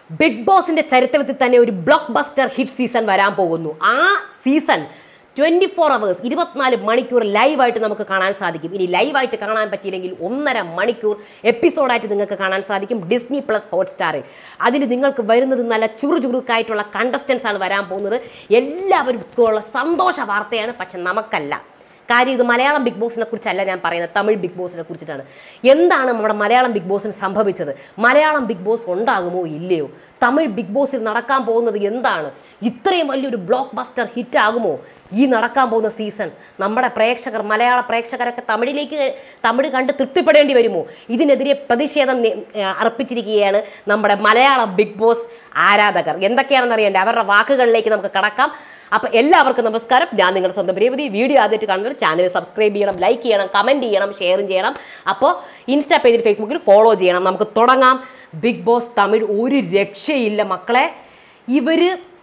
big ബോസിന്റെ ചരിത്രത്തിൽ തന്നെ ഒരു ബ്ലോക്ക് ബസ്റ്റർ ഹിറ്റ് സീസൺ വരാൻ പോകുന്നു ആ സീസൺ ട്വൻറ്റി ഫോർ അവേഴ്സ് ഇരുപത്തിനാല് മണിക്കൂർ ലൈവായിട്ട് നമുക്ക് കാണാൻ സാധിക്കും ഇനി ലൈവായിട്ട് കാണാൻ പറ്റിയില്ലെങ്കിൽ ഒന്നര മണിക്കൂർ എപ്പിസോഡായിട്ട് നിങ്ങൾക്ക് കാണാൻ സാധിക്കും ഡിസ്നി പ്ലസ് ഹോട്ട്സ്റ്റാറിൽ അതിൽ നിങ്ങൾക്ക് വരുന്നത് നല്ല ചുറു ചുറുക്കായിട്ടുള്ള കണ്ടസ്റ്റൻസ് ആണ് വരാൻ പോകുന്നത് എല്ലാവർക്കും ഉള്ള സന്തോഷ വാർത്തയാണ് പക്ഷെ നമുക്കല്ല കാര്യം ഇത് മലയാളം ബിഗ് ബോസിനെ കുറിച്ചല്ല ഞാൻ പറയുന്നത് തമിഴ് ബിഗ് ബോസിനെ കുറിച്ചിട്ടാണ് എന്താണ് നമ്മുടെ മലയാളം ബിഗ് ബോസിന് സംഭവിച്ചത് മലയാളം ബിഗ് ബോസ് ഉണ്ടാകുമോ ഇല്ലയോ തമിഴ് ബിഗ് ബോസിൽ നടക്കാൻ പോകുന്നത് എന്താണ് ഇത്രയും വലിയൊരു ബ്ലോക്ക് ബസ്റ്റർ ഹിറ്റ് ആകുമോ ഈ നടക്കാൻ പോകുന്ന സീസൺ നമ്മുടെ പ്രേക്ഷകർ മലയാള പ്രേക്ഷകരൊക്കെ തമിഴിലേക്ക് തമിഴ് കണ്ട് തൃപ്തിപ്പെടേണ്ടി വരുമോ ഇതിനെതിരെ പ്രതിഷേധം നി- ഏഹ് അർപ്പിച്ചിരിക്കുകയാണ് നമ്മുടെ മലയാളം ബിഗ് ബോസ് ആരാധകർ എന്തൊക്കെയാണെന്ന് അറിയണ്ടേ അവരുടെ വാക്കുകളിലേക്ക് നമുക്ക് കടക്കാം അപ്പോൾ എല്ലാവർക്കും നമസ്കാരം ഞാൻ നിങ്ങളുടെ സ്വന്തം രേവതി വീഡിയോ ആദ്യമായിട്ട് കാണുന്നത് ചാനൽ സബ്സ്ക്രൈബ് ചെയ്യണം ലൈക്ക് ചെയ്യണം കമൻറ്റ് ചെയ്യണം ഷെയറും ചെയ്യണം അപ്പോൾ ഇൻസ്റ്റാ പേജിൽ ഫേസ്ബുക്കിൽ ഫോളോ ചെയ്യണം നമുക്ക് തുടങ്ങാം ബിഗ് ബോസ് തമിഴ് ഒരു രക്ഷയില്ല മക്കളെ ഇവർ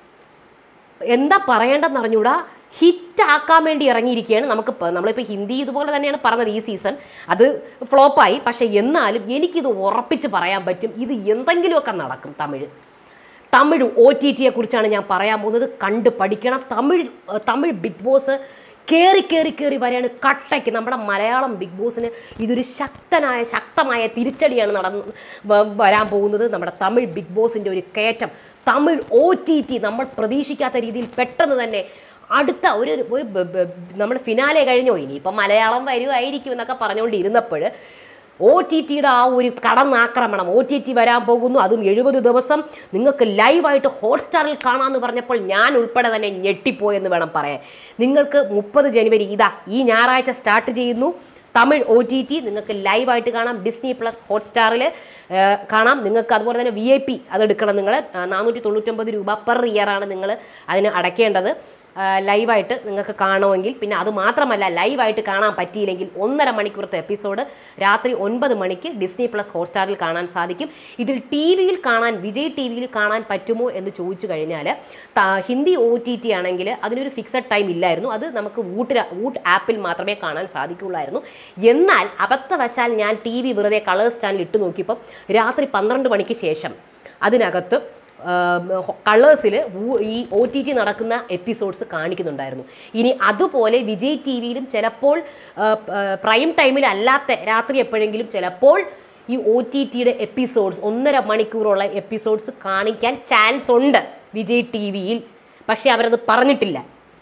എന്താ പറയേണ്ടതെന്ന് അറിഞ്ഞൂടാ ഹിറ്റ് ആക്കാൻ വേണ്ടി ഇറങ്ങിയിരിക്കുകയാണ് നമുക്ക് ഇപ്പം നമ്മളിപ്പോൾ ഹിന്ദി ഇതുപോലെ തന്നെയാണ് പറഞ്ഞത് ഈ സീസൺ അത് ഫ്ലോപ്പായി പക്ഷേ എന്നാലും എനിക്കിത് ഉറപ്പിച്ച് പറയാൻ പറ്റും ഇത് എന്തെങ്കിലുമൊക്കെ നടക്കും തമിഴ് തമിഴ് ഒ ടി ടിയെ കുറിച്ചാണ് ഞാൻ പറയാൻ പോകുന്നത് കണ്ട് പഠിക്കണം തമിഴ് ഏഹ് തമിഴ് ബിഗ് ബോസ് കയറി കയറി കയറി വരെയാണ് കട്ടയ്ക്ക് നമ്മുടെ മലയാളം ബിഗ് ബോസിന് ഇതൊരു ശക്തനായ ശക്തമായ തിരിച്ചടിയാണ് നടന്ന് വ- വരാൻ പോകുന്നത് നമ്മുടെ തമിഴ് ബിഗ് ബോസിൻ്റെ ഒരു കയറ്റം തമിഴ് ഒ ടി ടി നമ്മൾ പ്രതീക്ഷിക്കാത്ത രീതിയിൽ പെട്ടെന്ന് തന്നെ അടുത്ത ഒരു ഒരു ബ- ബ- നമ്മുടെ ഫിനാലെ കഴിഞ്ഞോ ഇനിയിപ്പം മലയാളം വരുമായിരിക്കും എന്നൊക്കെ പറഞ്ഞുകൊണ്ടിരുന്നപ്പോൾ ഒ ടി ടിയുടെ ആ ഒരു കടന്നാക്രമണം ഒ ടി ടി വരാൻ പോകുന്നു അതും എഴുപത് ദിവസം നിങ്ങൾക്ക് ലൈവായിട്ട് ഹോട്ട്സ്റ്റാറിൽ കാണാമെന്ന് പറഞ്ഞപ്പോൾ ഞാൻ ഉൾപ്പെടെ തന്നെ ഞെട്ടിപ്പോയെന്ന് വേണം പറയാൻ നിങ്ങൾക്ക് മുപ്പത് ജനുവരി ഇതാ ഈ ഞായറാഴ്ച സ്റ്റാർട്ട് ചെയ്യുന്നു തമിഴ് ഒ ടി ടി നിങ്ങൾക്ക് ലൈവായിട്ട് കാണാം ഡിസ്നി പ്ലസ് ഹോട്ട്സ്റ്റാറിൽ കാണാം നിങ്ങൾക്ക് അതുപോലെ തന്നെ വി ഐ പി അതെടുക്കണം നിങ്ങൾ നാനൂറ്റി തൊണ്ണൂറ്റൊമ്പത് രൂപ പെർ ഇയറാണ് നിങ്ങൾ അതിന് അടയ്ക്കേണ്ടത് ആ, ലൈവായിട്ട് നിങ്ങൾക്ക് കാണുമെങ്കിൽ പിന്നെ അത് മാത്രമല്ല ലൈവായിട്ട് കാണാൻ പറ്റിയില്ലെങ്കിൽ ഒന്നര മണിക്കൂറത്തെ എപ്പിസോഡ് രാത്രി ഒൻപത് മണിക്ക് ഡിസ്നി പ്ലസ് ഹോട്ട്സ്റ്റാറിൽ കാണാൻ സാധിക്കും ഇതിൽ ടി വിയിൽ കാണാൻ വിജയ് ടി വിയിൽ കാണാൻ പറ്റുമോ എന്ന് ചോദിച്ചു കഴിഞ്ഞാൽ ഹിന്ദി ഒ ടി ടി ആണെങ്കിൽ അതിനൊരു ഫിക്സഡ് ടൈം ഇല്ലായിരുന്നു അത് നമുക്ക് വൂട്ട് വൂട്ട് ആപ്പിൽ മാത്രമേ കാണാൻ സാധിക്കുള്ളായിരുന്നു എന്നാൽ അബദ്ധവശാൽ ഞാൻ ടി വി വെറുതെ കളേഴ്സ് ചാനൽ ഇട്ട് നോക്കിയപ്പം രാത്രി പന്ത്രണ്ട് മണിക്ക് ശേഷം അതിനകത്ത് കളേഴ്സിൽ ഈ ഒ ടി ടി നടക്കുന്ന എപ്പിസോഡ്സ് കാണിക്കുന്നുണ്ടായിരുന്നു ഇനി അതുപോലെ വിജയ് ടി വിയിലും ചിലപ്പോൾ ആ, ആ, പ്രൈം ടൈമിൽ അല്ലാത്ത രാത്രി എപ്പോഴെങ്കിലും ചിലപ്പോൾ ഈ ഒ ടി ടിയുടെ എപ്പിസോഡ്സ് ഒന്നര മണിക്കൂറുള്ള എപ്പിസോഡ്സ് കാണിക്കാൻ ചാൻസ് ഉണ്ട് വിജയ് ടി വിയിൽ പക്ഷേ അവരത് പറഞ്ഞിട്ടില്ല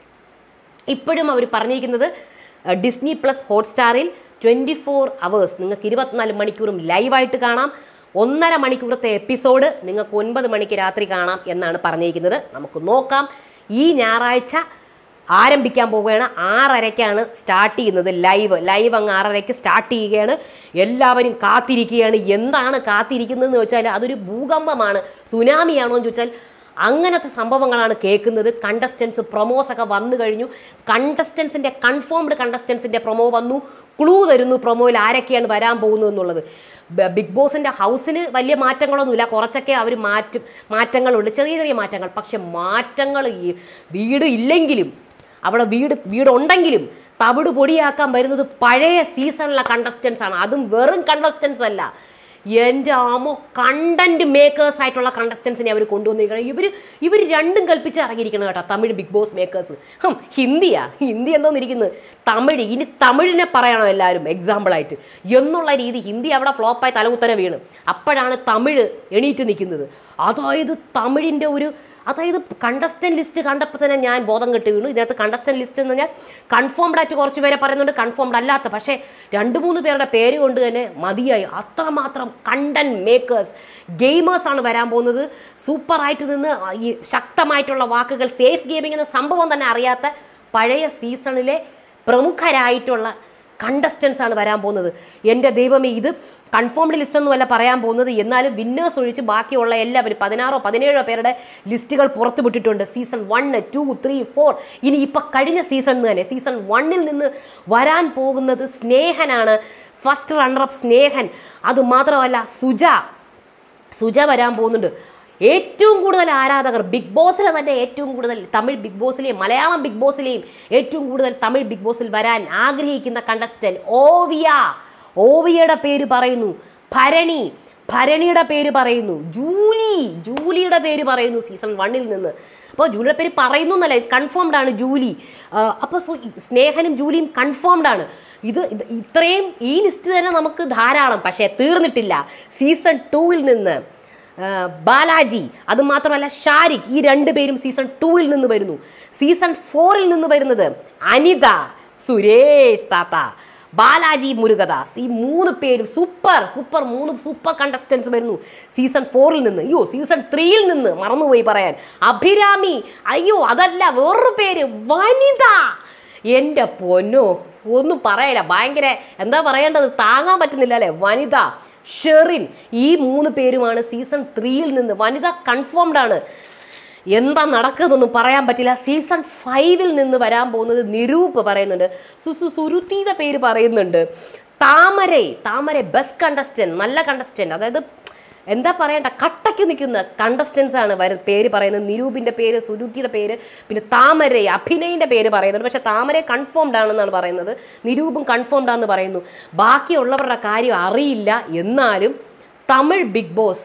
ഇപ്പോഴും അവർ പറഞ്ഞിരിക്കുന്നത് അഹ്, ഡിസ്നി പ്ലസ് ഹോട്ട്സ്റ്റാറിൽ ട്വൻറ്റി ഫോർ അവേഴ്സ് നിങ്ങൾക്ക് ഇരുപത്തിനാല് മണിക്കൂറും ലൈവായിട്ട് കാണാം ഒന്നര മണിക്കൂറത്തെ എപ്പിസോഡ് നിങ്ങൾക്ക് ഒൻപത് മണിക്ക് രാത്രി കാണാം എന്നാണ് പറഞ്ഞിരിക്കുന്നത് നമുക്ക് നോക്കാം ഈ ഞായറാഴ്ച ആരംഭിക്കാൻ പോവുകയാണ് ആറരയ്ക്കാണ് സ്റ്റാർട്ട് ചെയ്യുന്നത് ലൈവ് ലൈവ് അങ്ങ് ആറരയ്ക്ക് സ്റ്റാർട്ട് ചെയ്യുകയാണ് എല്ലാവരും കാത്തിരിക്കുകയാണ് എന്താണ് കാത്തിരിക്കുന്നതെന്ന് വെച്ചാൽ അതൊരു ഭൂകമ്പമാണ് സുനാമിയാണോ എന്ന് ചോദിച്ചാൽ അങ്ങനത്തെ സംഭവങ്ങളാണ് കേൾക്കുന്നത് കണ്ടസ്റ്റൻസ് പ്രൊമോസ് ഒക്കെ വന്നു കഴിഞ്ഞു കണ്ടസ്റ്റൻസിൻ്റെ കൺഫേംഡ് കണ്ടസ്റ്റൻസിൻ്റെ പ്രൊമോ വന്നു ക്ലൂ തരുന്നു പ്രൊമോയിൽ ആരൊക്കെയാണ് വരാൻ പോകുന്നത് എന്നുള്ളത് ബ- ബിഗ് ബോസിൻ്റെ ഹൗസിന് വലിയ മാറ്റങ്ങളൊന്നുമില്ല കുറച്ചൊക്കെ അവർ മാറ്റും മാറ്റങ്ങളുണ്ട് ചെറിയ ചെറിയ മാറ്റങ്ങൾ പക്ഷെ മാറ്റങ്ങൾ ഈ വീട് ഇല്ലെങ്കിലും അവിടെ വീട് വീടുണ്ടെങ്കിലും തവിട് പൊടിയാക്കാൻ വരുന്നത് പഴയ സീസണിലെ കണ്ടസ്റ്റൻസ് ആണ് അതും വെറും കണ്ടസ്റ്റൻസ് അല്ല എൻ്റെ ആമോ കണ്ടന്റ് മേക്കേഴ്സ് ആയിട്ടുള്ള കണ്ടസ്റ്റൻസിനെ അവർ കൊണ്ടുവന്നിരിക്കണം ഇവർ ഇവർ രണ്ടും കൽപ്പിച്ച് ഇറങ്ങിയിരിക്കണം കേട്ടോ തമിഴ് ബിഗ് ബോസ് മേക്കേഴ്സ് ഹം ഹിന്ദിയാ ഹിന്ദി എന്തോന്നിരിക്കുന്നത് തമിഴ് ഇനി തമിഴിനെ പറയണം എല്ലാവരും എക്സാമ്പിളായിട്ട് എന്നുള്ള രീതി ഹിന്ദി അവിടെ ഫ്ലോപ്പായി തലകുത്തനെ വീണ് അപ്പോഴാണ് തമിഴ് എണീറ്റ് നിൽക്കുന്നത് അതായത് തമിഴിൻ്റെ ഒരു അതായത് കണ്ടസ്റ്റന്റ് ലിസ്റ്റ് കണ്ടപ്പോൾ തന്നെ ഞാൻ ബോധം കെട്ട് വീണു ഇതിനകത്ത് കണ്ടസ്റ്റന്റ് ലിസ്റ്റ് എന്ന് പറഞ്ഞാൽ കൺഫേംഡ് ആയിട്ട് കുറച്ച് പേരെ പറയുന്നുണ്ട് കൺഫേംഡ് അല്ലാത്ത പക്ഷേ രണ്ട് മൂന്ന് പേരുടെ പേര് കൊണ്ട് തന്നെ മതിയായി അത്രമാത്രം കണ്ടന്റ് മേക്കേഴ്സ് ഗെയിമേഴ്സ് ആണ് വരാൻ പോകുന്നത് സൂപ്പറായിട്ട് നിന്ന് ഈ ശക്തമായിട്ടുള്ള വാക്കുകൾ സേഫ് ഗെയിമിംഗ് എന്ന സംഭവം തന്നെ അറിയാത്ത പഴയ സീസണിലെ പ്രമുഖരായിട്ടുള്ള കണ്ടസ്റ്റൻസ് ആണ് വരാൻ പോകുന്നത് എൻ്റെ ദൈവമേ ഇത് കൺഫേംഡ് ലിസ്റ്റ് ഒന്നുമല്ല പറയാൻ പോകുന്നത് എന്നാലും വിന്നേഴ്സ് ഒഴിച്ച് ബാക്കിയുള്ള എല്ലാവരും പതിനാറോ പതിനേഴോ പേരുടെ ലിസ്റ്റുകൾ പുറത്തു വിട്ടിട്ടുണ്ട് season one two three four ഇനി ഇപ്പം കഴിഞ്ഞ സീസൺ തന്നെ സീസൺ വണ്ണിൽ നിന്ന് വരാൻ പോകുന്നത് സ്നേഹനാണ് ഫസ്റ്റ് റണ്ണറപ്പ് സ്നേഹൻ അതുമാത്രമല്ല സുജ സുജ വരാൻ പോകുന്നുണ്ട് ഏറ്റവും കൂടുതൽ ആരാധകർ ബിഗ് ബോസിലെ തന്നെ ഏറ്റവും കൂടുതൽ തമിഴ് ബിഗ് ബോസിലെയും മലയാളം ബിഗ് ബോസിലെയും ഏറ്റവും കൂടുതൽ തമിഴ് ബിഗ് ബോസിൽ വരാൻ ആഗ്രഹിക്കുന്ന കണ്ടസ്റ്റന്റ് ഓവിയ ഓവിയയുടെ പേര് പറയുന്നു ഭരണി ഭരണിയുടെ പേര് പറയുന്നു ജൂലി ജൂലിയുടെ പേര് പറയുന്നു സീസൺ വണ്ണിൽ നിന്ന് അപ്പോൾ ജൂലിയുടെ പേര് പറയുന്നു എന്നല്ല കൺഫേംഡ് ആണ് ജൂലി അപ്പോൾ സോ സ്നേഹനും ജൂലിയും കൺഫേംഡ് ആണ് ഇത് ഇത് ഇത്രയും ഈ ലിസ്റ്റ് തന്നെ നമുക്ക് ധാരാളം പക്ഷേ തീർന്നിട്ടില്ല സീസൺ ടൂവിൽ നിന്ന് ആ, ബാലാജി അത് മാത്രമല്ല ഷാരിഖ് ഈ രണ്ട് പേരും സീസൺ ടൂവിൽ നിന്ന് വരുന്നു സീസൺ ഫോറിൽ നിന്ന് വരുന്നത് അനിത സുരേഷ് താത്ത ബാലാജി മുരുകദാസ് ഈ മൂന്ന് പേരും സൂപ്പർ സൂപ്പർ മൂന്ന് സൂപ്പർ കണ്ടസ്റ്റൻസ് വരുന്നു സീസൺ ഫോറിൽ നിന്ന് അയ്യോ സീസൺ ത്രീയിൽ നിന്ന് മറന്നുപോയി പറയാൻ അഭിരാമി അയ്യോ അതല്ല വേറൊരു പേര് വനിത എൻ്റെ പൊന്നോ ഒന്നും പറയല ഭയങ്കര എന്താ പറയേണ്ടത് താങ്ങാൻ പറ്റുന്നില്ല അല്ലേ വനിത ഷെറിൻ ഈ മൂന്ന് പേരുമാണ് സീസൺ ത്രീയിൽ നിന്ന് വനിത കൺഫേംഡ് ആണ് എന്താ നടക്കുന്നതൊന്നും പറയാൻ പറ്റില്ല സീസൺ ഫൈവിൽ നിന്ന് വരാൻ പോകുന്നത് നിരൂപ് പറയുന്നുണ്ട് സുസു സുരുത്തിയുടെ പേര് പറയുന്നുണ്ട് താമരൈ താമര ബെസ്റ്റ് കണ്ടസ്റ്റൻറ്റ് നല്ല കണ്ടസ്റ്റൻറ്റ് അതായത് എന്താ പറയണ്ട കട്ടയ്ക്ക് നിൽക്കുന്ന കണ്ടസ്റ്റൻസ് ആണ് വര പേര് പറയുന്നത് നിരൂപിൻ്റെ പേര് സുരുത്തിയുടെ പേര് പിന്നെ താമരൈ അഭിനയിൻ്റെ പേര് പറയുന്നുണ്ട് പക്ഷേ താമര കൺഫേംഡ് ആണെന്നാണ് പറയുന്നത് നിരൂപും കൺഫേംഡ് ആണെന്ന് പറയുന്നു ബാക്കിയുള്ളവരുടെ കാര്യം അറിയില്ല എന്നാലും തമിഴ് ബിഗ് ബോസ്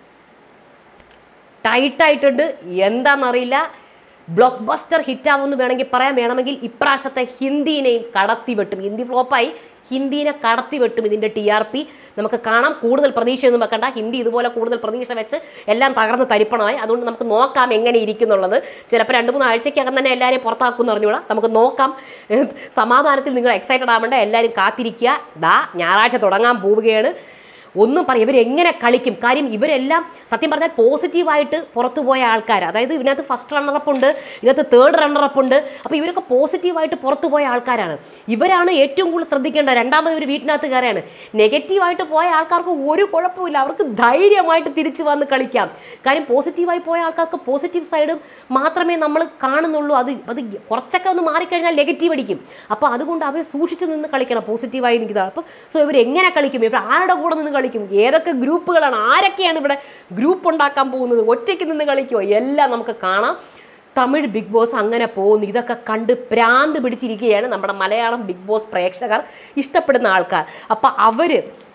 ടൈറ്റായിട്ടുണ്ട് എന്താണെന്നറിയില്ല ബ്ലോക്ക് ബസ്റ്റർ ഹിറ്റാവുമെന്ന് വേണമെങ്കിൽ പറയാൻ വേണമെങ്കിൽ ഇപ്രാവശ്യത്തെ ഹിന്ദീനെയും കടത്തി വെട്ടും ഹിന്ദി ഫ്ലോപ്പായി ഹിന്ദീനെ കടത്തി വെട്ടും ഇതിൻ്റെ ടി ആർ പി നമുക്ക് കാണാം കൂടുതൽ പ്രതീക്ഷയൊന്നും വെക്കണ്ട ഹിന്ദി ഇതുപോലെ കൂടുതൽ പ്രതീക്ഷ വെച്ച് എല്ലാം തകർന്ന് തരിപ്പണമായി അതുകൊണ്ട് നമുക്ക് നോക്കാം എങ്ങനെ ഇരിക്കുന്നുള്ളത് ചിലപ്പോൾ രണ്ട് മൂന്ന് ആഴ്ചയ്ക്കകം തന്നെ എല്ലാവരെയും പുറത്താക്കുമെന്ന് അറിഞ്ഞൂടാ നമുക്ക് നോക്കാം സമാധാനത്തിൽ നിങ്ങൾ എക്സൈറ്റഡ് ആവേണ്ട എല്ലാവരും കാത്തിരിക്കുക ദാ ഞായറാഴ്ച തുടങ്ങാൻ പോവുകയാണ് ഒന്നും പറയും ഇവരെങ്ങനെ കളിക്കും കാര്യം ഇവരെല്ലാം സത്യം പറഞ്ഞാൽ പോസിറ്റീവായിട്ട് പുറത്തു പോയ ആൾക്കാർ അതായത് ഇതിനകത്ത് ഫസ്റ്റ് റണ്ണറപ്പ് ഉണ്ട് ഇതിനകത്ത് തേർഡ് റണ്ണറപ്പ് ഉണ്ട് അപ്പോൾ ഇവരൊക്കെ പോസിറ്റീവായിട്ട് പുറത്തു പോയ ആൾക്കാരാണ് ഇവരാണ് ഏറ്റവും കൂടുതൽ ശ്രദ്ധിക്കേണ്ടത് രണ്ടാമത് ഒരു വീട്ടിനകത്ത് കയറിയാണ് നെഗറ്റീവായിട്ട് പോയ ആൾക്കാർക്ക് ഒരു കുഴപ്പമില്ല അവർക്ക് ധൈര്യമായിട്ട് തിരിച്ചു വന്ന് കളിക്കാം കാര്യം പോസിറ്റീവായി പോയ ആൾക്കാർക്ക് പോസിറ്റീവ് സൈഡും മാത്രമേ നമ്മൾ കാണുന്നുള്ളൂ അത് അത് കുറച്ചൊക്കെ ഒന്ന് മാറിക്കഴിഞ്ഞാൽ നെഗറ്റീവ് അടിക്കും അപ്പോൾ അതുകൊണ്ട് അവർ സൂക്ഷിച്ച് നിന്ന് കളിക്കണം പോസിറ്റീവായി നിൽക്കുന്നതാണ് അപ്പം സോ ഇവർ എങ്ങനെ കളിക്കും ഇവർ ആരുടെ കൂടെ നിന്ന് കളിക്കും ഏതൊക്കെ ഗ്രൂപ്പുകളാണ് ആരൊക്കെയാണ് ഇവിടെ ഗ്രൂപ്പ് ഉണ്ടാക്കാൻ പോകുന്നത് ഒറ്റയ്ക്ക് നിന്ന് കളിക്കുമോ എല്ലാം നമുക്ക് കാണാം തമിഴ് ബിഗ് ബോസ് അങ്ങനെ പോകുന്നു ഇതൊക്കെ കണ്ട് പ്രാന്ത് പിടിച്ചിരിക്കുകയാണ് നമ്മുടെ മലയാളം ബിഗ് ബോസ് പ്രേക്ഷകർ ഇഷ്ടപ്പെടുന്ന ആൾക്കാർ അപ്പം അവർ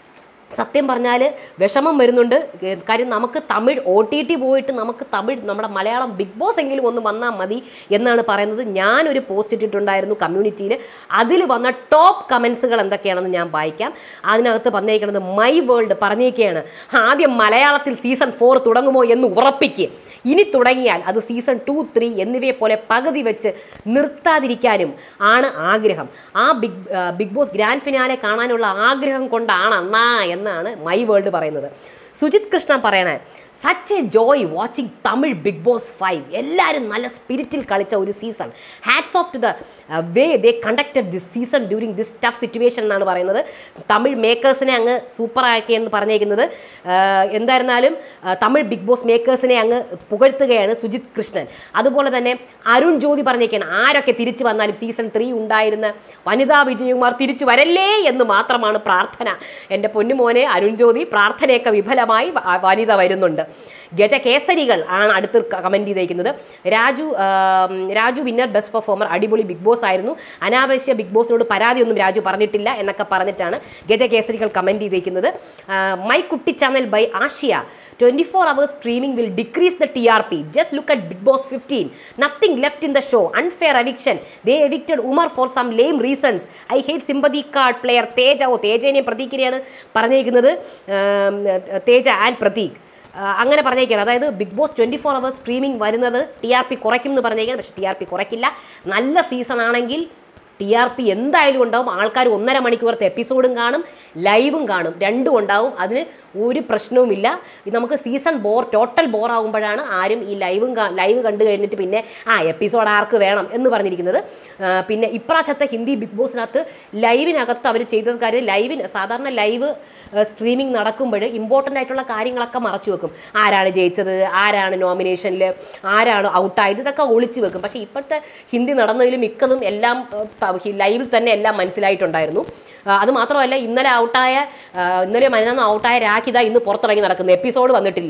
സത്യം പറഞ്ഞാൽ വിഷമം വരുന്നുണ്ട് ഏ, കാര്യം നമുക്ക് തമിഴ് ഒ ടി ടി പോയിട്ട് നമുക്ക് തമിഴ് നമ്മുടെ മലയാളം ബിഗ് ബോസ് എങ്കിലും ഒന്ന് വന്നാൽ മതി എന്നാണ് പറയുന്നത് ഞാനൊരു പോസ്റ്റ് ഇട്ടിട്ടുണ്ടായിരുന്നു കമ്മ്യൂണിറ്റിയിൽ അതിൽ വന്ന ടോപ്പ് കമൻസുകൾ എന്തൊക്കെയാണെന്ന് ഞാൻ വായിക്കാം അതിനകത്ത് പറഞ്ഞേക്കുന്നത് മൈ വേൾഡ് പറഞ്ഞേക്കുകയാണ് ആദ്യം മലയാളത്തിൽ സീസൺ ഫോർ തുടങ്ങുമോ എന്ന് ഉറപ്പിക്കുക ഇനി തുടങ്ങിയാൽ അത് സീസൺ ടു ത്രീ എന്നിവയെ പോലെ പകുതി വെച്ച് നിർത്താതിരിക്കാനും ആണ് ആഗ്രഹം ആ ബിഗ് ആ, ബിഗ് ബോസ് ഗ്രാൻഡ് ഫിനാലെ കാണാനുള്ള ആഗ്രഹം കൊണ്ടാണ് അണ്ണാ എന്നാണ് മൈ വേൾഡ് പറയുന്നത് സുജിത് കൃഷ്ണ പറയണേ such a joy watching Tamil Bigg Boss five എല്ലാവരും നല്ല സ്പിരിറ്റിൽ കളിച്ച ഒരു season hats off to the way they conducted this season during this tough situation എന്നാണ് പറയുന്നത് തമിഴ് മേക്കേഴ്സിനെ അങ്ങ് സൂപ്പർ ആക്കിയെന്ന് പറഞ്ഞേക്കുന്നത് ആ, എന്തായിരുന്നാലും ആ, തമിഴ് ബിഗ് ബോസ് മേക്കേഴ്സിനെ അങ്ങ് പുകഴ്ത്തുകയാണ് സുജിത് കൃഷ്ണൻ അതുപോലെ തന്നെ അരുൺ ജ്യോതി പറഞ്ഞേക്കാണ് ആരൊക്കെ തിരിച്ചു വന്നാലും സീസൺ ത്രീ ഉണ്ടായിരുന്ന വനിതാ വിജയകുമാർ തിരിച്ചു വരല്ലേ എന്ന് മാത്രമാണ് പ്രാർത്ഥന എൻ്റെ പൊന്നുമോനെ അരുൺ ജ്യോതി പ്രാർത്ഥനയൊക്കെ വിഫലമായി വ- വനിത വരുന്നുണ്ട് ഗജകേസരികൾ ആണ് അടുത്ത് കമൻറ്റ് ചെയ്തേക്കുന്നത് രാജു ആം, രാജു വിന്നർ ബെസ്റ്റ് പെർഫോമർ അടിപൊളി ബിഗ് ബോസ് ആയിരുന്നു അനാവശ്യ ബിഗ് ബോസിനോട് പരാതിയൊന്നും രാജു പറഞ്ഞിട്ടില്ല എന്നൊക്കെ പറഞ്ഞിട്ടാണ് ഗജകേസരികൾ കമൻറ്റ് ചെയ്തേക്കുന്നത് ആ, മൈ കുട്ടി channel by Ashiya twenty four hours streaming will decrease the T R P just look at Bigg Boss fifteen nothing left in the show unfair addiction they evicted Umar for some lame reasons I hate sympathy card player Teja ഓ തേജേനെയും പ്രതീകിനെയാണ് പറഞ്ഞേക്കുന്നത് ആം, Teja and Pratik ആ, അങ്ങനെ പറഞ്ഞേക്കാണ് അതായത് Bigg Boss twenty four hours streaming വരുന്നത് ടി ആർ പി കുറയ്ക്കും എന്ന് പറഞ്ഞേക്കാണ് പക്ഷേ ടി ആർ പി കുറയ്ക്കില്ല നല്ല സീസൺ ആണെങ്കിൽ ടി ആർ പി എന്തായാലും ഉണ്ടാവും ആൾക്കാർ ഒന്നര മണിക്കൂറത്തെ എപ്പിസോഡും കാണും ലൈവും കാണും രണ്ടും ഉണ്ടാവും അതിന് ഒരു പ്രശ്നവുമില്ല ഇത് നമുക്ക് സീസൺ ബോർ ടോട്ടൽ ബോർ ആകുമ്പോഴാണ് ആരും ഈ ലൈവും ലൈവ് കണ്ടു കഴിഞ്ഞിട്ട് പിന്നെ ആ എപ്പിസോഡ് ആർക്ക് വേണം എന്ന് പറഞ്ഞിരിക്കുന്നത് ആ, പിന്നെ ഇപ്രാവശ്യത്തെ ഹിന്ദി ബിഗ് ബോസിനകത്ത് ലൈവിനകത്ത് അവർ ചെയ്തത് കാര്യം ലൈവിന് സാധാരണ ലൈവ് സ്ട്രീമിംഗ് നടക്കുമ്പോൾ ഇമ്പോർട്ടൻ്റ് ആയിട്ടുള്ള കാര്യങ്ങളൊക്കെ മറച്ചു വെക്കും ആരാണ് ജയിച്ചത് ആരാണ് നോമിനേഷനിൽ ആരാണ് ഔട്ടായത് ഇതൊക്കെ ഒളിച്ചു വെക്കും പക്ഷേ ഇപ്പോഴത്തെ ഹിന്ദി നടന്നതിൽ മിക്കതും എല്ലാം ലൈവിൽ തന്നെ എല്ലാം മനസ്സിലായിട്ടുണ്ടായിരുന്നു ആ, അത് മാത്രമല്ല ഇന്നലെ ഔട്ടായ ആ, ഇന്നലെ മരുന്ന് ഔട്ടായ രാഖിത ഇന്ന് പുറത്തിറങ്ങി നടക്കുന്നു എപ്പിസോഡ് വന്നിട്ടില്ല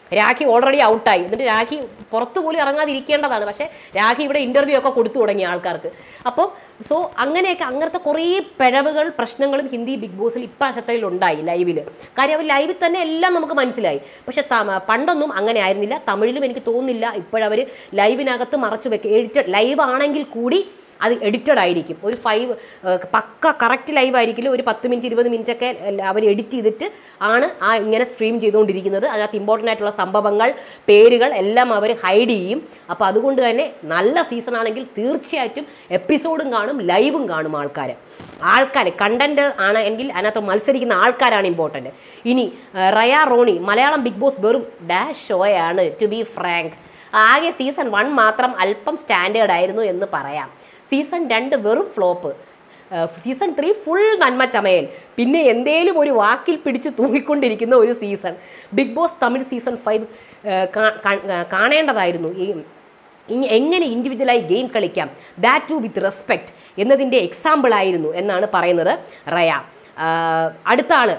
രാഖി ഓൾറെഡി ഔട്ടായി എന്നിട്ട് രാഖി പുറത്തു പോലും ഇറങ്ങാതിരിക്കേണ്ടതാണ് പക്ഷേ രാഖി ഇവിടെ ഇൻ്റർവ്യൂ ഒക്കെ കൊടുത്തു തുടങ്ങി ആൾക്കാർക്ക് അപ്പോൾ സോ അങ്ങനെയൊക്കെ അങ്ങനത്തെ കുറേ പിഴവുകൾ പ്രശ്നങ്ങളും ഹിന്ദി ബിഗ് ബോസിൽ ഇപ്രാവശ്യത്തിൽ ഉണ്ടായി ലൈവിൽ കാര്യം അവർ ലൈവിൽ തന്നെ എല്ലാം നമുക്ക് മനസ്സിലായി പക്ഷെ ത- പണ്ടൊന്നും അങ്ങനെ ആയിരുന്നില്ല തമിഴിലും എനിക്ക് തോന്നുന്നില്ല ഇപ്പോഴവർ ലൈവിനകത്ത് മറച്ചു വെക്കുക എഡിറ്റഡ് ലൈവ് ആണെങ്കിൽ കൂടി അത് എഡിറ്റഡ് ആയിരിക്കും ഒരു ഫൈവ് പക്ക കറക്റ്റ് ലൈവ് ആയിരിക്കില്ല ഒരു പത്ത് മിനിറ്റ് ഇരുപത് മിനിറ്റ് ഒക്കെ അവർ എഡിറ്റ് ചെയ്തിട്ട് ആണ് ആ ഇങ്ങനെ സ്ട്രീം ചെയ്തുകൊണ്ടിരിക്കുന്നത് അതിനകത്ത് ഇമ്പോർട്ടൻ്റ് ആയിട്ടുള്ള സംഭവങ്ങൾ പേരുകൾ എല്ലാം അവർ ഹൈഡ് ചെയ്യും അപ്പോൾ അതുകൊണ്ട് തന്നെ നല്ല സീസൺ ആണെങ്കിൽ തീർച്ചയായിട്ടും എപ്പിസോഡും കാണും ലൈവും കാണും ആൾക്കാർ ആൾക്കാർ കണ്ടന്റ് ആണ് എങ്കിൽ അതിനകത്ത് മത്സരിക്കുന്ന ആൾക്കാരാണ് ഇമ്പോർട്ടൻറ്റ് ഇനി ആ, റയ റോണി മലയാളം ബിഗ് ബോസ് വെറും ഡാഷ് ഷോയാണ് ടു ബി ഫ്രാങ്ക് ആകെ സീസൺ വൺ മാത്രം അല്പം സ്റ്റാൻഡേർഡ് ആയിരുന്നു എന്ന് പറയാം സീസൺ രണ്ട് വെറും ഫ്ലോപ്പ് സീസൺ ത്രീ ഫുൾ നന്മ ചമയൽ പിന്നെ എന്തേലും ഒരു വാക്കിൽ പിടിച്ച് തൂങ്ങിക്കൊണ്ടിരിക്കുന്ന ഒരു season Bigg Boss Tamil season five കാണേണ്ടതായിരുന്നു ഈ ഇനി എങ്ങനെ ഇൻഡിവിജ്വലായി ഗെയിം കളിക്കാം ദാറ്റ് ടു വിത്ത് റെസ്പെക്റ്റ് എന്നതിൻ്റെ എക്സാമ്പിൾ ആയിരുന്നു എന്നാണ് പറയുന്നത് റയ ആ, അടുത്ത ആള്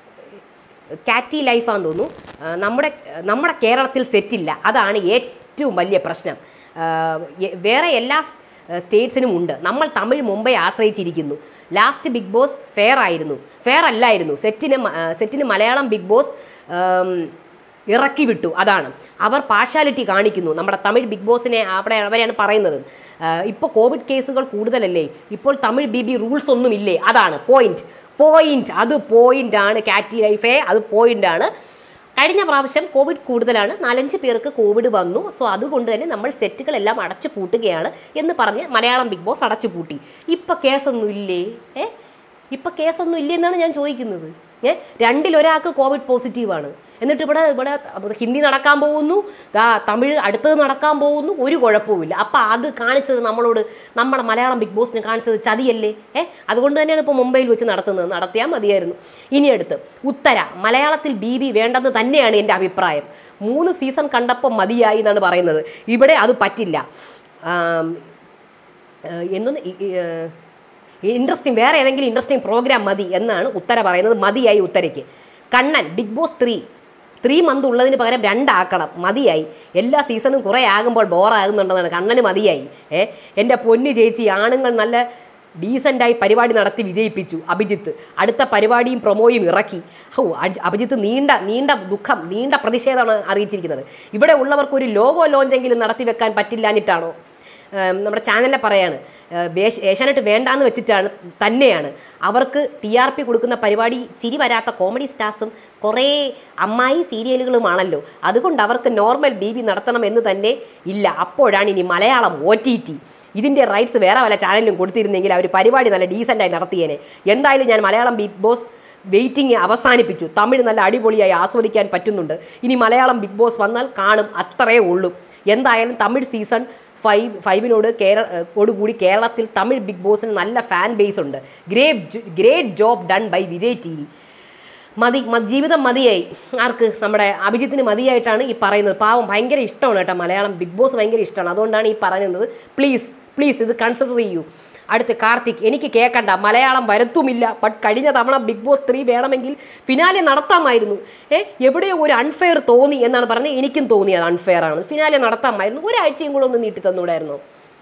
കാറ്റി ലൈഫാന്ന് തോന്നുന്നു ആ, നമ്മുടെ നമ്മുടെ കേരളത്തിൽ സെറ്റില്ല അതാണ് ഏറ്റവും വലിയ പ്രശ്നം ആ, എ- വേറെ എല്ലാ സ്- സ്റ്റേറ്റ്സിനും ഉണ്ട് നമ്മൾ തമിഴ് മുംബൈ ആശ്രയിച്ചിരിക്കുന്നു ലാസ്റ്റ് ബിഗ് ബോസ് ഫെയർ ആയിരുന്നു ഫെയർ അല്ലായിരുന്നു സെറ്റിന് മ- ആ, സെറ്റിന് മലയാളം ബിഗ് ബോസ് ആം, ഇറക്കി വിട്ടു അതാണ് അവർ പാർഷ്യാലിറ്റി കാണിക്കുന്നു നമ്മുടെ തമിഴ് ബിഗ് ബോസിനെ അവിടെ അവരെയാണ് പറയുന്നത് ഇപ്പോൾ കോവിഡ് കേസുകൾ കൂടുതലല്ലേ ഇപ്പോൾ തമിഴ് ബി ബി റൂൾസ് ഒന്നും ഇല്ലേ അതാണ് പോയിന്റ് പോയിന്റ് അത് പോയിന്റ് ആണ് കാറ്റി ലൈഫേ അത് പോയിന്റ് ആണ് കഴിഞ്ഞ പ്രാവശ്യം കോവിഡ് കൂടുതലാണ് നാലഞ്ച് പേർക്ക് കോവിഡ് വന്നു സോ അതുകൊണ്ട് തന്നെ നമ്മൾ സെറ്റുകളെല്ലാം അടച്ചു പൂട്ടുകയാണ് എന്ന് പറഞ്ഞ് മലയാളം ബിഗ് ബോസ് അടച്ചു പൂട്ടി ഇപ്പം കേസൊന്നും ഇല്ലേ ഏ ഇപ്പം കേസൊന്നും ഇല്ലേ എന്നാണ് ഞാൻ ചോദിക്കുന്നത് ഏ രണ്ടിലൊരാൾക്ക് കോവിഡ് പോസിറ്റീവാണ് എന്നിട്ട് ഇവിടെ ഇവിടെ ഹിന്ദി നടക്കാൻ പോകുന്നു ദാ തമിഴ് അടുത്തത് നടക്കാൻ പോകുന്നു ഒരു കുഴപ്പവുമില്ല അപ്പം അത് കാണിച്ചത് നമ്മളോട് നമ്മുടെ മലയാളം ബിഗ് ബോസിന് കാണിച്ചത് ചതിയല്ലേ ഏ അതുകൊണ്ട് തന്നെയാണ് ഇപ്പോൾ മുംബൈയിൽ വെച്ച് നടത്തുന്നത് നടത്തിയാൽ മതിയായിരുന്നു ഇനി അടുത്ത് ഉത്തര മലയാളത്തിൽ ബി ബി വേണ്ടെന്ന് തന്നെയാണ് എൻ്റെ അഭിപ്രായം മൂന്ന് സീസൺ കണ്ടപ്പോൾ മതിയായി എന്നാണ് പറയുന്നത് ഇവിടെ അത് പറ്റില്ല ആം, ഏഹ് എന്നൊന്ന് ഇൻട്രസ്റ്റിംഗ് വേറെ ഏതെങ്കിലും ഇൻട്രസ്റ്റിംഗ് പ്രോഗ്രാം മതി എന്നാണ് ഉത്തര പറയുന്നത് മതിയായി ഉത്തരയ്ക്ക് Kannan Bigg Boss three three month ഉള്ളതിന് പകരം രണ്ടാക്കണം മതിയായി എല്ലാ സീസണും കുറേ ആകുമ്പോൾ ബോറാകുന്നുണ്ടെന്നാണ് കണ്ണന് മതിയായി ഏ എൻ്റെ പൊന്നു ചേച്ചി ആണുങ്ങൾ നല്ല ഡീസൻ്റായി പരിപാടി നടത്തി വിജയിപ്പിച്ചു അഭിജിത്ത് അടുത്ത പരിപാടിയും പ്രൊമോയും ഇറക്കി ഹോ അജ്- അഭിജിത്ത് നീണ്ട നീണ്ട ദുഃഖം നീണ്ട പ്രതിഷേധമാണ് അറിയിച്ചിരിക്കുന്നത് ഇവിടെ ഉള്ളവർക്ക് ഒരു ലോഗോ ലോഞ്ചെങ്കിലും നടത്തി വെക്കാൻ പറ്റില്ലാഞ്ഞിട്ടാണോ ഏം, നമ്മുടെ ചാനലിലെ പറയാണ് ഏ, വേഷ- ഏഷ്യാനെറ്റ് വേണ്ടാന്ന് വെച്ചിട്ടാണ് തന്നെയാണ് അവർക്ക് ടി ആർ പി കൊടുക്കുന്ന പരിപാടി ചിരി വരാത്ത കോമഡി സ്റ്റാർസും കുറേ അമ്മായി സീരിയലുകളുമാണല്ലോ അതുകൊണ്ട് അവർക്ക് നോർമൽ ബി ബി നടത്തണം എന്ന് തന്നെ ഇല്ല അപ്പോഴാണ് ഇനി മലയാളം ഒ ടി ടി ഇതിൻ്റെ റൈറ്റ്സ് വേറെ വല്ല ചാനലിലും കൊടുത്തിരുന്നെങ്കിൽ അവർ പരിപാടി നല്ല ഡീസൻ്റായി നടത്തിയേനെ എന്തായാലും ഞാൻ മലയാളം ബിഗ് ബോസ് വെയിറ്റിംഗ് അവസാനിപ്പിച്ചു തമിഴ് നല്ല അടിപൊളിയായി ആസ്വദിക്കാൻ പറ്റുന്നുണ്ട് ഇനി മലയാളം ബിഗ് ബോസ് വന്നാൽ കാണും അത്രയേ ഉള്ളൂ എന്തായാലും തമിഴ് സീസൺ ഫൈവ് ഫൈവിനോട് കേരള ഓടുകൂടി കേരളത്തിൽ തമിഴ് ബിഗ് ബോസിന് നല്ല ഫാൻ ബേസ് ഉണ്ട് great great job done by Vijay T V മതി മ- ജീവിതം മതിയായി ആർക്ക് നമ്മുടെ അഭിജിത്തിന് മതിയായിട്ടാണ് ഈ പറയുന്നത് പാവം ഭയങ്കര ഇഷ്ടമാണ് കേട്ടോ മലയാളം ബിഗ് ബോസ് ഭയങ്കര ഇഷ്ടമാണ് അതുകൊണ്ടാണ് ഈ പറയുന്നത് പ്ലീസ് പ്ലീസ് ഇത് കൺസിഡർ ചെയ്യൂ അടുത്ത് കാർത്തിക് എനിക്ക് കേൾക്കണ്ട മലയാളം വരുത്തുമില്ല ബട്ട് കഴിഞ്ഞ തവണ ബിഗ് ബോസ് ത്രീ വേണമെങ്കിൽ ഫിനാലെ നടത്താമായിരുന്നു ഏ എവിടെയോ ഒരു അൺഫെയർ തോന്നി എന്നാണ് പറഞ്ഞത് എനിക്കും തോന്നി അത് അൺഫെയർ ആണ് ഫിനാലെ നടത്താമായിരുന്നു ഒരാഴ്ചയും കൂടെ ഒന്ന് നീട്ടി തന്നൂടായിരുന്നു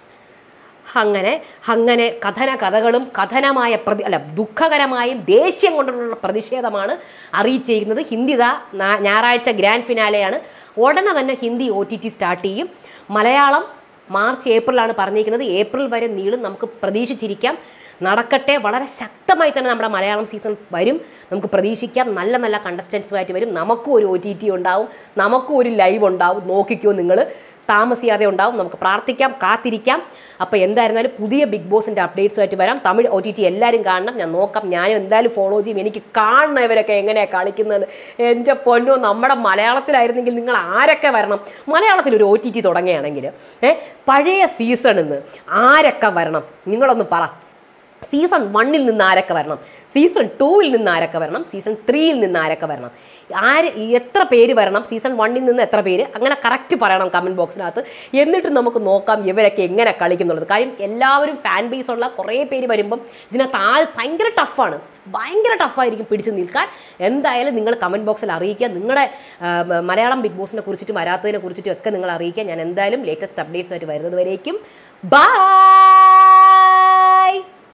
അങ്ങനെ അങ്ങനെ കഥന കഥകളും കഥനമായ പ്രതി അല്ല ദുഃഖകരമായും ദേഷ്യം കൊണ്ടുള്ള പ്രതിഷേധമാണ് അറിയിച്ചിരിക്കുന്നത് ഹിന്ദി ദാ നാ- ഞായറാഴ്ച ഗ്രാൻഡ് ഫിനാലെയാണ് ഉടനെ തന്നെ Hindi O T T start ചെയ്യും മലയാളം മാർച്ച് ഏപ്രിലാണ് പറഞ്ഞിരിക്കുന്നത് ഏപ്രിൽ വരെ നീളും നമുക്ക് പ്രതീക്ഷിച്ചിരിക്കാം നടക്കട്ടെ വളരെ ശക്തമായി തന്നെ നമ്മുടെ മലയാളം സീസൺ വരും നമുക്ക് പ്രതീക്ഷിക്കാം നല്ല നല്ല കണ്ടസ്റ്റൻസുമായിട്ട് വരും നമുക്കും ഒരു ഒ ടി ടി ഉണ്ടാവും നമുക്കും ഒരു ലൈവ് ഉണ്ടാവും നോക്കിക്കോ നിങ്ങൾ താമസിയാതെ ഉണ്ടാവും നമുക്ക് പ്രാർത്ഥിക്കാം കാത്തിരിക്കാം അപ്പോൾ എന്തായിരുന്നാലും പുതിയ ബിഗ് ബോസിൻ്റെ അപ്ഡേറ്റ്സുമായിട്ട് വരാം തമിഴ് ഒ ടി ടി എല്ലാവരും കാണണം ഞാൻ നോക്കാം ഞാനും എന്തായാലും ഫോളോ ചെയ്യും എനിക്ക് കാണണം ഇവരൊക്കെ എങ്ങനെയാണ് കളിക്കുന്നത് എൻ്റെ പൊന്നോ നമ്മുടെ മലയാളത്തിലായിരുന്നെങ്കിൽ നിങ്ങൾ ആരൊക്കെ വരണം മലയാളത്തിൽ ഒരു ഒ ടി ടി തുടങ്ങുകയാണെങ്കിൽ ഏ പഴയ സീസണിൽ നിന്ന് ആരൊക്കെ വരണം നിങ്ങളൊന്ന് പറ സീസൺ വണ്ണിൽ നിന്ന് ആരൊക്കെ വരണം സീസൺ ടൂവിൽ നിന്ന് ആരൊക്കെ വരണം സീസൺ ത്രീയിൽ നിന്ന് ആരൊക്കെ വരണം ആര് ഈ എത്ര പേര് വരണം സീസൺ വണ്ണിൽ നിന്ന് എത്ര പേര് അങ്ങനെ കറക്റ്റ് പറയണം കമൻറ്റ് ബോക്സിനകത്ത് എന്നിട്ട് നമുക്ക് നോക്കാം ഇവരൊക്കെ എങ്ങനെ കളിക്കും എന്നുള്ളത് കാര്യം എല്ലാവരും ഫാൻ ബേസ് ഉള്ള കുറേ പേര് വരുമ്പം ഇതിനകത്ത് ആര് ഭയങ്കര ടഫാണ് ഭയങ്കര ടഫായിരിക്കും പിടിച്ച് നിൽക്കാൻ എന്തായാലും നിങ്ങൾ കമൻറ്റ് ബോക്സിൽ അറിയിക്കുക നിങ്ങളുടെ ആ, മ- മലയാളം ബിഗ് ബോസിനെ കുറിച്ചിട്ടും വരാത്തതിനെ കുറിച്ചിട്ടും ഒക്കെ നിങ്ങൾ അറിയിക്കുക ഞാൻ എന്തായാലും ലേറ്റസ്റ്റ് അപ്ഡേറ്റ്സ് ആയിട്ട് വരുന്നത് വരേക്കും ബൈ